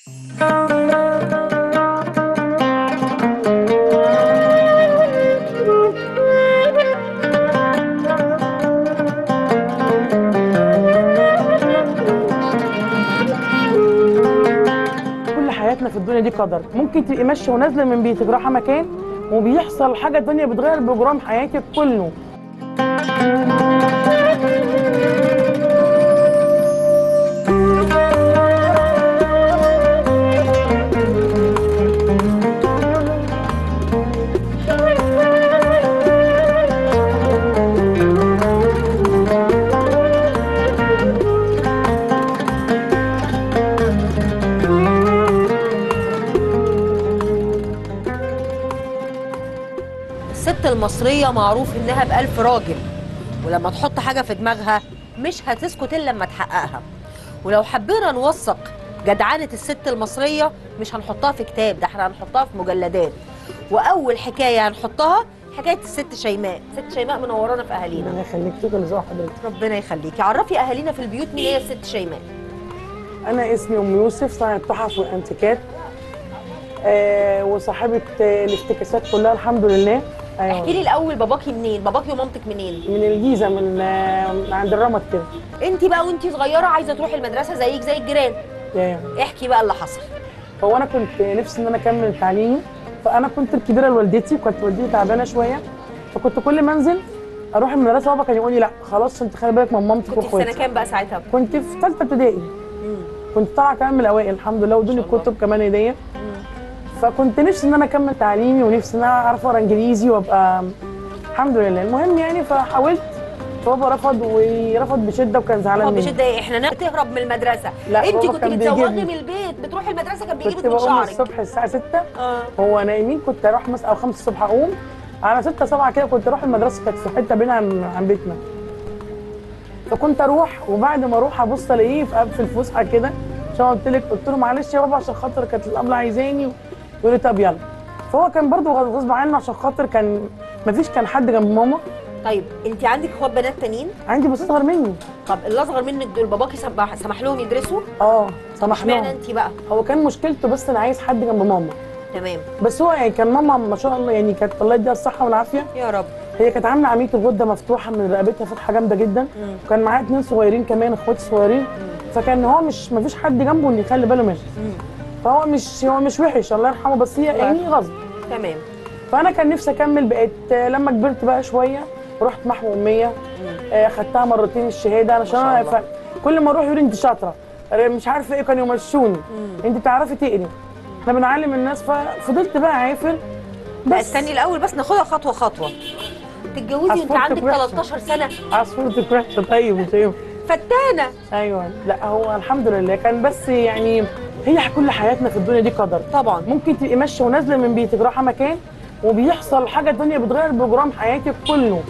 كل حياتنا في الدنيا دي قدر ممكن تبقي ماشيه ونازله من بيتك رايحه مكان وبيحصل حاجه تانية بتغير بروجرام حياتك كله الست المصرية معروف إنها بألف راجل ولما تحط حاجة في دماغها مش هتسكت إلا لما تحققها ولو حبينا نوثق جدعنة الست المصرية مش هنحطها في كتاب ده احنا هنحطها في مجلدات وأول حكاية هنحطها حكاية الست شيماء ست شيماء منورانا في أهالينا ربنا يخليك شكرا لزوج حضرتك ربنا يخليكي عرفي أهالينا في البيوت مين هي الست شيماء انا اسمي ام يوسف صانعه تحف والانتيكات آه وصاحبه آه الافتكاسات كلها الحمد لله ايوه احكي لي الأول باباكي منين باباكي ومامتك منين من الجيزه من آه من عند الرمد كده انت بقى وانت صغيرة عايزة تروحي المدرسة زيك زي الجيران يعني احكي بقى اللي حصل هو انا كنت نفسي ان انا اكمل تعليمي فانا كنت الكبيره لوالدتي وكانت والدتي تعبانه شويه فكنت كل ما انزل اروح المدرسه بابا كان يقول لي لا خلاص انت خلي بالك من مامتك كنت في سنة واخواتك كام بقى ساعتها كنت في ثالثه ابتدائي مم. كنت طالعه كمان من الاوائل الحمد لله ودوني ما شاء الله. الكتب كمان هديه مم. فكنت نفسي ان انا اكمل تعليمي ونفسي ان انا اعرف اقرا انجليزي وابقى الحمد لله المهم يعني فحاولت فبابا رفض ورفض بشده وكان زعلان هو مني بشده ايه احنا ناس تهرب من المدرسه لا، انت بابا كنت كان بتزوغي بيجيبني. من البيت بتروحي المدرسه كان كنت بيجيبك من بقوم شعرك الصبح الساعه 6 اه هو نايمين كنت اروح مثلا او 5 الصبح اقوم على 6 7 كده كنت اروح المدرسه كانت في حته بينها عن عن بيتنا فكنت اروح وبعد ما اروح ابص الاقيه في في الفسحه كده عشان قلت لك قلت له معلش يا بابا عشان خاطر كانت الامله عايزاني يقول لي طب يلا فهو كان برضه غصب عنه عشان خاطر كان مفيش كان حد جنب ماما طيب انت عندك اخوات بنات تانيين عندي بس اصغر مني طب اللي اصغر منك دول باباكي سمح, سمح لهم يدرسوا اه سمح اشمعنى لهم انت بقى هو كان مشكلته بس انا عايز حد جنب ماما تمام بس هو يعني كان ماما ما شاء الله يعني كانت الله يديها الصحه والعافيه يا رب هي كانت عامله عمليه الغده مفتوحه من رقبتها فتحه جامده جدا مم. وكان معاها اتنين صغيرين كمان اخواتي صغيرين فكان هو مش ما فيش حد جنبه ان يخلي باله منه مم. فهو مش هو مش وحش الله يرحمه بس هي الله يعني يرحمه. غصب تمام فانا كان نفسي اكمل بقيت آه، لما كبرت بقى شويه رحت محو اميه مم. آه، خدتها مرتين الشهاده علشان ما شاء انا ف- كل ما اروح يقولوا انت شاطره آه، مش عارفه ايه كانوا يمشوني مم. انت بتعرفي تقري احنا بنعلم الناس ففضلت بقى عافر لا بس استني الاول بس ناخدها خطوه خطوه تتجوزي وانت عصفورتك عندك وحشة. 13 سنه عصفورتك وحشه طيب مش هينفع فتانه ايوه لا هو الحمد لله كان بس يعني هي كل حياتنا في الدنيا دي قدر طبعا ممكن تبقي ماشيه ونازله من بيتك رايحه مكان وبيحصل حاجه تانية بتغير بروجرام حياتك كله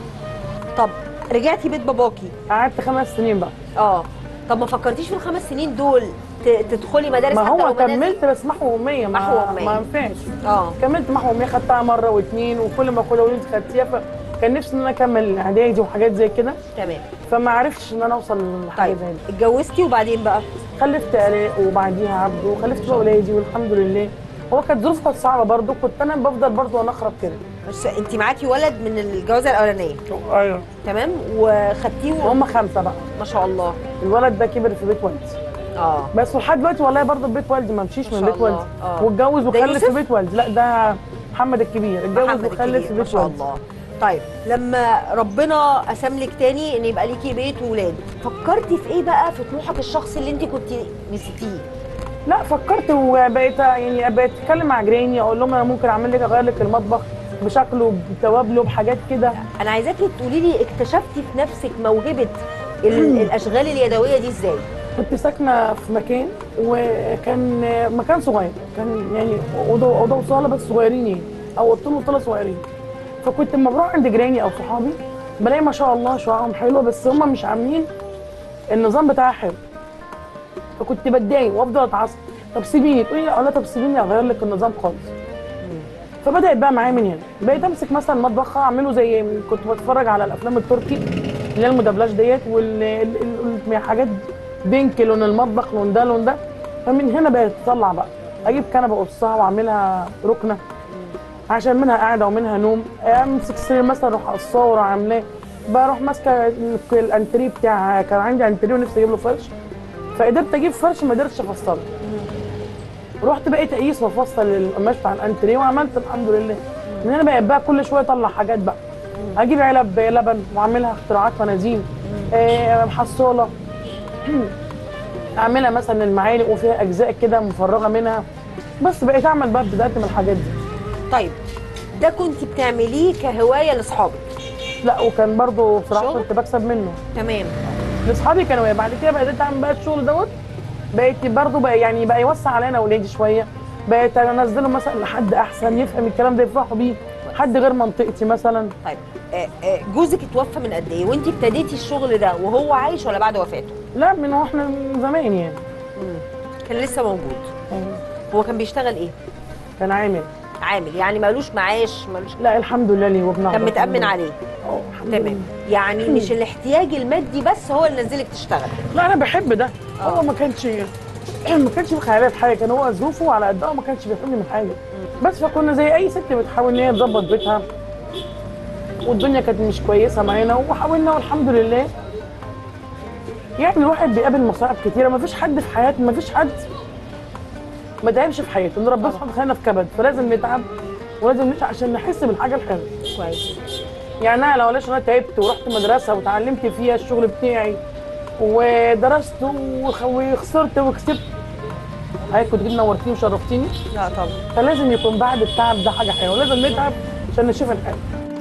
طب رجعتي بيت باباكي قعدت خمس سنين بقى اه طب ما فكرتيش في الخمس سنين دول ت- تدخلي مدارس ما حتى هو لو منازل؟ كملت بس محو اميه ما محو أمية. ما ينفعش اه كملت محو اميه خدتها مره واثنين وكل ما اخدها ولد خدتيها فكان نفسي ان انا اكمل اعدادي وحاجات زي كده تمام فما عرفتش ان انا اوصل لحاجه طيب زي دي اتجوزتي وبعدين بقى خلفت الاء وبعديها عبده وخلفت بقى اولادي والحمد لله هو كانت ظروف كانت صعبه برضه كنت انا بفضل برضه وانا اخرب كده بس انت معاكي ولد من الجوازه الاولانيه ايوه تمام وخدتيه و- هم خمسه بقى ما شاء الله الولد ده كبر في بيت والدي اه بس لحد دلوقتي والله برضه في بيت والدي ما مشيش ما من شاء بيت الله. والدي آه. واتجوز ده وخلف يوسف؟ في بيت والدي لا ده محمد الكبير اتجوز محمد وخلف في الكبير ما بيت شاء والدي الله طيب لما ربنا قسم لك تاني ان يبقى ليكي بيت وولاد فكرتي في ايه بقى في طموحك الشخصي اللي انت كنت نسيتيه لا فكرت وبقيت يعني بقيت اتكلم مع جيراني اقول لهم انا ممكن اعمل لك اغير لك المطبخ بشكله بتوابله بحاجات كده انا عايزاكي تقولي لي اكتشفتي في نفسك موهبه ال- الاشغال اليدويه دي ازاي كنت ساكنه في مكان وكان مكان صغير كان يعني اوضه اوضه وصاله بس صغيرين يعني او اوضتين وصاله صغيرين فكنت لما بروح عند جيراني او صحابي بلاقي ما شاء الله شعرهم حلوه بس هم مش عاملين النظام بتاعها حلو فكنت بتضايق وافضل اتعصب طب سيبيني تقولي لا لا طب سيبيني اغير لك النظام خالص فبدات بقى معايا من هنا بقيت امسك مثلا مطبخ اعمله زي كنت بتفرج على الافلام التركي اللي هي المدبلج ديت والحاجات بينك لون المطبخ لون ده لون ده فمن هنا بقت تطلع بقى اجيب كنبه اقصها واعملها ركنه عشان منها قاعده ومنها نوم امسك السرير مثلا اروح اقصاه واروح عاملاه بروح ماسكه ال- الانتريه بتاع كان عندي انتريه ونفسي اجيب له فرش فقدرت اجيب فرش ما قدرتش افصله رحت بقيت اقيس وافصل القماش بتاع الانتريه وعملت الحمد لله من هنا بقيت بقى كل شويه اطلع حاجات بقى اجيب علب لبن واعملها اختراعات منازين آه، محصوله اعملها مثلا المعالق وفيها اجزاء كده مفرغه منها بس بقيت اعمل بقى بدات من الحاجات دي طيب ده كنت بتعمليه كهوايه لاصحابك لا وكان برضو بصراحه شغل؟ كنت بكسب منه تمام لاصحابي كانوا بعد كده بقيت اعمل بقى الشغل دوت بقيت برضو بقى يعني بقى يوسع علينا اولادي شويه بقيت انزله مثلا لحد احسن يفهم الكلام ده يفرحوا بيه حد غير منطقتي مثلا طيب آه، آه، جوزك اتوفى من قد ايه وانت ابتديتي الشغل ده وهو عايش ولا بعد وفاته لا من واحنا من زمان يعني كان لسه موجود هو كان بيشتغل ايه كان عامل عامل يعني مالوش معاش مالوش لا الحمد لله ليه وبنعرف كان متامن عليه اه الحمد تمام لله. يعني مش الاحتياج المادي بس هو اللي نزلك تشتغل لا انا بحب ده آه. هو ما كانش ما كانش في خيالات حاجه كان هو ظروفه على قدها وما كانش بيحرمني من حاجه بس فكنا زي اي ست بتحاول ان هي تظبط بيتها والدنيا كانت مش كويسه معانا وحاولنا والحمد لله يعني الواحد بيقابل مصاعب كتيره ما فيش حد في حياته ما فيش حد ما تعبش في حياته ان ربنا سبحانه وتعالى في كبد فلازم نتعب ولازم نتعب عشان نحس بالحاجه الحلوه كويس يعني انا لو ليش انا تعبت ورحت مدرسه وتعلمت فيها الشغل بتاعي ودرست وخ- وخسرت وكسبت هاي كنت جيت نورتيني وشرفتيني لا طبعا فلازم يكون بعد التعب ده حاجه حلوه لازم نتعب عشان نشوف الحلو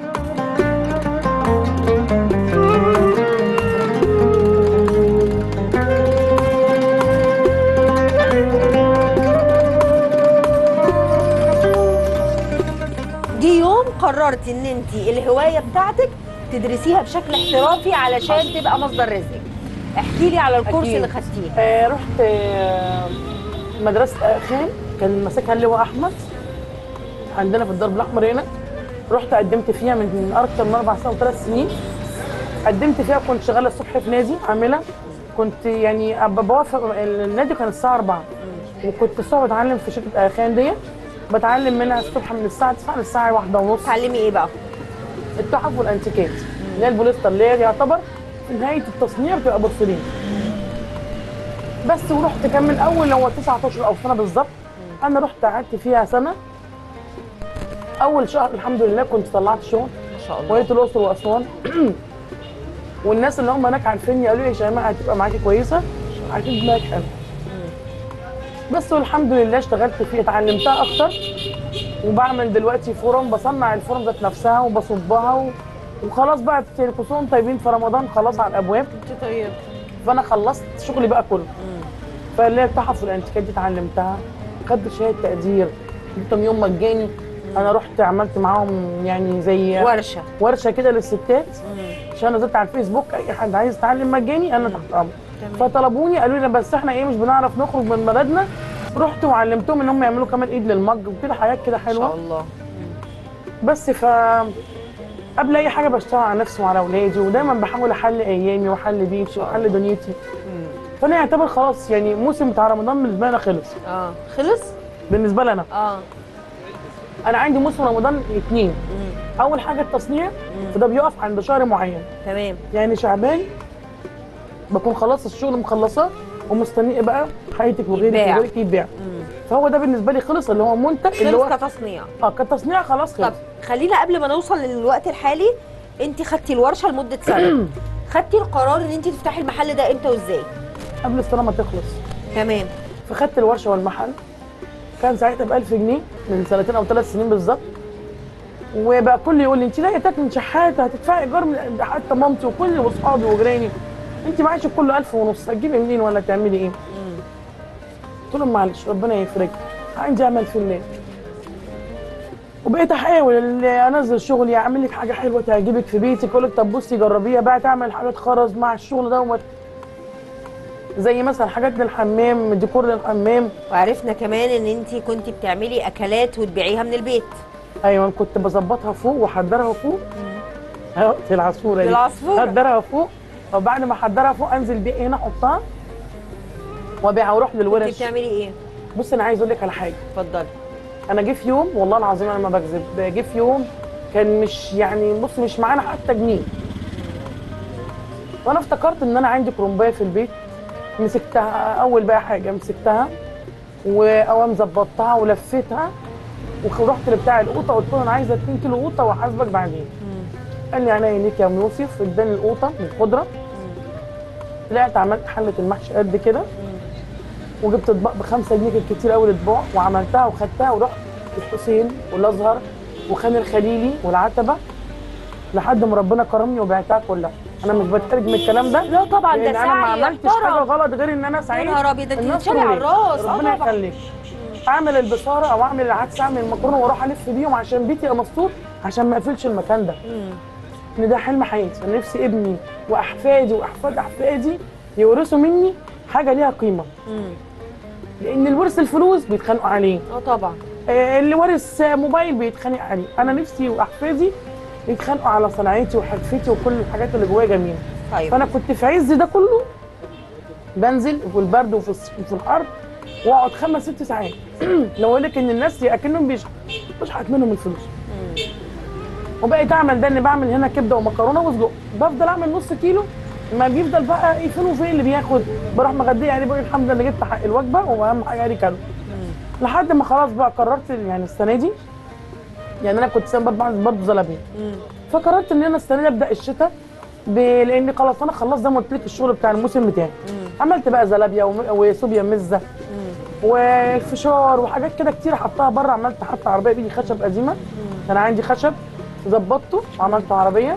جه يوم قررتي ان انت الهوايه بتاعتك تدرسيها بشكل احترافي علشان تبقى مصدر رزقك احكي لي على الكورس أكيد. اللي خدتيه آه رحت آه مدرسه خان كان ماسكها اللواء احمد عندنا في الدرب الاحمر هنا رحت قدمت فيها من اكتر من اربع سنين وثلاث سنين قدمت فيها كنت شغاله الصبح في نادي عامله كنت يعني أب- بوافق النادي كان الساعه 4 وكنت الصبح بتعلم في شركه اخان ديت بتعلم منها الصبح من الساعه 9 للساعه 1 ونص تعلمي ايه بقى التحف والانتيكات اللي هي البوليستر اللي هي يعتبر في نهايه التصنيع بتبقى بورسلين بس ورحت كمل اول هو 9 اشهر او سنه بالظبط انا رحت قعدت فيها سنه اول شهر الحمد لله كنت طلعت شغل ما شاء الله وقيت الاقصر واسوان والناس اللي هم هناك عارفيني قالوا لي يا شيماء هتبقى معاكي كويسه هتبقى معاك حلو بس والحمد لله اشتغلت فيه اتعلمتها اكتر وبعمل دلوقتي فرن بصنع الفرن ذات نفسها وبصبها و... وخلاص بقى كلكم طيبين في رمضان خلاص على الابواب انت طيب فانا خلصت شغلي بقى كله فاللي هي التحف والانتيكات دي اتعلمتها خدت شهاده تقدير جبتهم يوم مجاني انا رحت عملت معاهم يعني زي ورشه ورشه كده للستات عشان نزلت على الفيسبوك اي حد عايز يتعلم مجاني انا تحت امر فطلبوني قالوا لي بس احنا ايه مش بنعرف نخرج من بلدنا رحت وعلمتهم ان هم يعملوا كمان ايد للمج وكده حاجات كده ما شاء حلوه الله بس ف قبل اي حاجه بشتغل على نفسي وعلى اولادي ودايما بحاول احل ايامي واحل بيتي واحل دنيتي فانا يعتبر خلاص يعني موسم بتاع رمضان بالنسبه لي خلص اه خلص بالنسبه لي انا اه انا عندي موسم رمضان اتنين اول حاجه التصنيع فده بيقف عند شهر معين تمام يعني شعبان بكون خلاص الشغل مخلصاه ومستنيه بقى حياتك وغيرك يتباع. وغيرك يتباع فهو ده بالنسبه لي خلص اللي هو منتج اللي خلص هو كتصنيع اه كتصنيع خلاص طب خلص خلينا قبل ما نوصل للوقت الحالي انت خدتي الورشه لمده سنه خدتي القرار ان انت تفتحي المحل ده امتى وازاي قبل السنه ما تخلص تمام فخدت الورشه والمحل كان ساعتها ب 1000 جنيه من سنتين او ثلاث سنين بالظبط وبقى كل يقول لي انت لا تاكل من شحاته هتدفعي ايجار من حتى مامتي وكل واصحابي وجيراني انت معاشك كله 1000 ونص هتجيبي منين ولا تعملي ايه؟ قلت لهم معلش ربنا يفرج عندي امل في الله وبقيت احاول اللي انزل شغلي اعمل لك حاجه حلوه تعجبك في بيتك اقول لك طب بصي جربيها بقى تعمل حاجات خرز مع الشغل ده وما زي مثلا حاجات للحمام ديكور للحمام وعرفنا كمان ان انت كنت بتعملي اكلات وتبيعيها من البيت ايوه كنت بظبطها فوق واحضرها فوق اهو في العصفوره دي العصفورة. احضرها فوق وبعد ما احضرها فوق انزل بيها هنا احطها وابيع واروح انت للورش بتعملي ايه بص انا عايز اقول لك على حاجه اتفضلي انا جه في يوم والله العظيم انا ما بكذب جه في يوم كان مش يعني بص مش معانا حتى جنيه وانا افتكرت ان انا عندي كرومبايه في البيت مسكتها اول بقى حاجه مسكتها وقوام ظبطتها ولفيتها ورحت لبتاع القوطه قلت له انا عايزه 2 كيلو قوطه وهحاسبك بعدين قال لي عينيا ليك يا ام يوسف اداني القوطه من الخضره طلعت عملت حله المحشي قد كده وجبت اطباق بخمسة جنيه كانت كتير قوي الاطباق وعملتها وخدتها ورحت الحسين والازهر وخان الخليلي والعتبه لحد ما ربنا كرمني وبعتها كلها انا مش بتحرج من الكلام ده لا طبعا ده لان انا ما سعي عملتش حاجه يحترم غلط غير ان انا يا سعيد نهار ابيض ده انت الناس تتشالي على تقول الراس ربنا اه طبعا يخليك اعمل البصاره او اعمل العدس اعمل المكرونه واروح الف بيهم عشان بيتي يبقى مستور عشان ما اقفلش المكان ده مم. ان ده حلم حياتي انا نفسي ابني واحفادي واحفاد احفادي يورثوا مني حاجه ليها قيمه مم. لان الورث الفلوس بيتخانقوا عليه اه طبعا آه، اللي وارث موبايل بيتخانق عليه انا نفسي واحفادي يتخانقوا على صنعتي وحرفتي وكل الحاجات اللي جوايا جميله طيب فانا كنت في عز ده كله بنزل في البرد وفي الص- وفي الحر واقعد خمس ست ساعات لو اقول لك ان الناس اكنهم بيشحت بشحت منهم الفلوس مم. وبقيت اعمل ده اني بعمل هنا كبده ومكرونه وسجق بفضل اعمل نص كيلو ما بيفضل بقى ايه فين وفين اللي بياخد بروح مغديه يعني بقول الحمد لله جبت حق الوجبه واهم حاجه لي كلو مم. لحد ما خلاص بقى قررت يعني السنه دي يعني انا كنت سنه برضه بعمل برضه زلابيه مم. فقررت ان انا السنه دي ابدا الشتاء ب... لان خلاص انا خلصت زي ما قلت لك الشغل بتاع الموسم بتاعي مم. عملت بقى زلابيا وم- وصوبيا مزه مم. وفشار وحاجات كده كتير حطها بره عملت حتى عربيه بيجي خشب قديمه كان عندي خشب ظبطته وعملت عربيه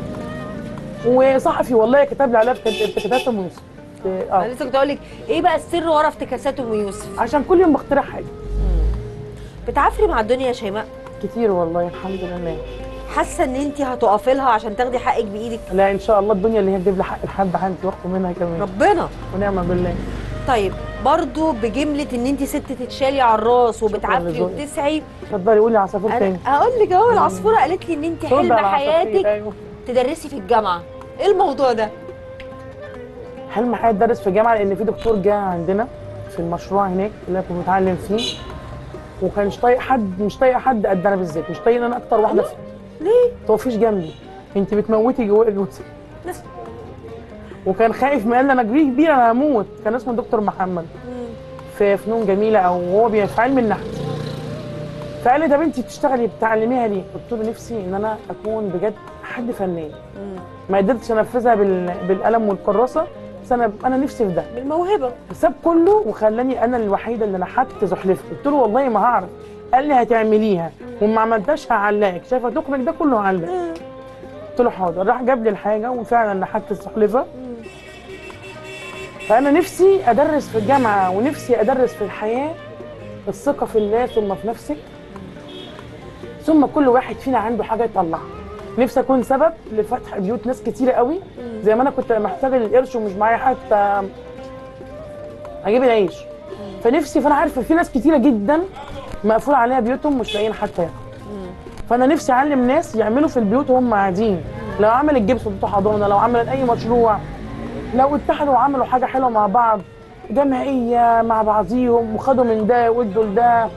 وصحفي والله كتب لي عليها في كت- افتكاسات ام يوسف انا اه لسه كنت اقول لك ايه بقى السر ورا افتكاسات ام يوسف عشان كل يوم بخترع حاجه بتعافري مع الدنيا يا شيماء كتير والله الحمد لله حاسه ان انت هتقفي لها عشان تاخدي حقك بايدك لا ان شاء الله الدنيا اللي هي تجيب لي حق لحد عندي واخده منها كمان ربنا ونعم بالله طيب برضو بجمله ان انت ست تتشالي على الراس وبتعافري لذوقك. وبتسعي اتفضلي قولي عصافير انا تاني هقول لك اهو العصفوره قالت لي ان انت رد حلم على العصافير، حياتك أيوة. تدرسي في الجامعه ايه الموضوع ده حلم حياتي ادرس في جامعه لان في دكتور جه عندنا في المشروع هناك اللي انا كنت متعلم فيه وكان مش طايق حد مش طايق حد قد انا بالذات مش طايق ان انا اكتر واحده فيه ليه توقفيش جنبي انت بتموتي جواك جوزك وكان خايف من قال لي انا كبير كبير انا هموت كان اسمه دكتور محمد مم. في فنون جميله او هو بي- في علم النحت فقال لي ده بنتي بتشتغلي بتعلميها ليه؟ قلت له نفسي ان انا اكون بجد حد فنان مم. ما قدرتش انفذها بال... بالقلم والكراسه بس انا انا نفسي في ده بالموهبه ساب كله وخلاني انا الوحيده اللي نحت زحلفه قلت له والله ما هعرف قال لي هتعمليها وما عملتهاش هعلقك شايفه تخرج ده كله هعلق مم. قلت له حاضر راح جاب لي الحاجه وفعلا نحت الزحلفه مم. فانا نفسي ادرس في الجامعه ونفسي ادرس في الحياه الثقه في الله ثم في نفسك ثم كل واحد فينا عنده حاجه يطلعها نفسي اكون سبب لفتح بيوت ناس كتيره قوي زي ما انا كنت محتاجه للقرش ومش معايا حتى اجيب العيش فنفسي فانا عارفه في ناس كتيره جدا مقفول عليها بيوتهم مش لاقيين حتى ياكلوا مم. فانا نفسي اعلم ناس يعملوا في البيوت وهم قاعدين لو عمل الجبس واديته حضانه لو عمل اي مشروع لو اتحدوا وعملوا حاجه حلوه مع بعض جمعيه مع بعضيهم وخدوا من ده وادوا لده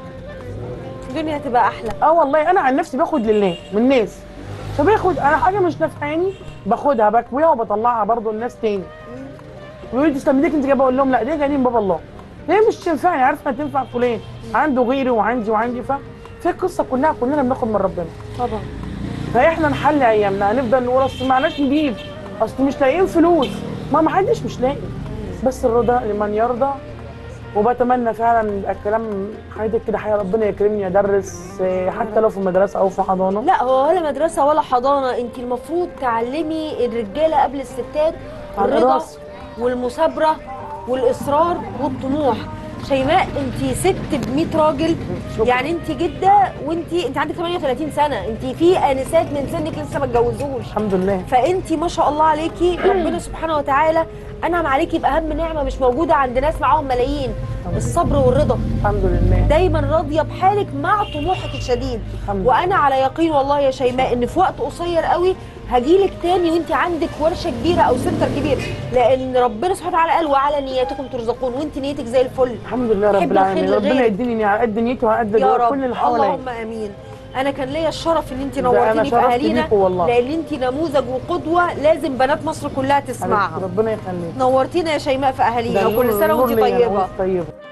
الدنيا هتبقى احلى اه والله انا عن نفسي باخد لله من الناس فباخد انا حاجه مش نافعاني باخدها بكويها وبطلعها برضو للناس تاني ويقولوا لي تسلم ايديك انت جايبه اقول لهم لا دي جايين بابا الله هي مش تنفعني عارفه تنفع فلان عنده غيري وعندي وعندي ف في القصه كلها كلنا بناخد من ربنا طبعا فاحنا نحل ايامنا هنفضل نقول اصل معناش نجيب اصل مش لاقيين فلوس ما ما حدش مش لاقي بس الرضا لمن يرضى وبتمنى فعلا يبقى الكلام حياتك كده حياه ربنا يكرمني ادرس آه، حتى لو في مدرسه او في حضانه لا هو ولا مدرسه ولا حضانه انت المفروض تعلمي الرجاله قبل الستات على الرضا راسي. والمثابره والاصرار والطموح شيماء انت ست ب 100 راجل شكراً. يعني انت جده وانت انت عندك 38 سنه انت في انسات من سنك لسه ما اتجوزوش الحمد لله فانت ما شاء الله عليكي ربنا سبحانه وتعالى انعم عليكي باهم نعمه مش موجوده عند ناس معاهم ملايين الصبر والرضا الحمد لله دايما راضيه بحالك مع طموحك الشديد الحمد لله وانا على يقين والله يا شيماء ان في وقت قصير قوي هجيلك تاني وانت عندك ورشه كبيره او سنتر كبير لان ربنا سبحانه وتعالى قال وعلى نياتكم ترزقون وانت نيتك زي الفل الحمد لله رب حب العالمين الخير ربنا لغيرك. يديني على قد نيتي وعلى قد يا رب كل اللي حواليا اللهم امين انا كان ليا الشرف ان انت ده أنا نورتيني في شرفت اهالينا بيكوا والله. لان انت نموذج وقدوه لازم بنات مصر كلها حبيبتي، تسمعها ربنا يخليك نورتينا يا شيماء في اهالينا ده وكل نور- سنه نور وانت ليا أنا طيبه وأنت طيبه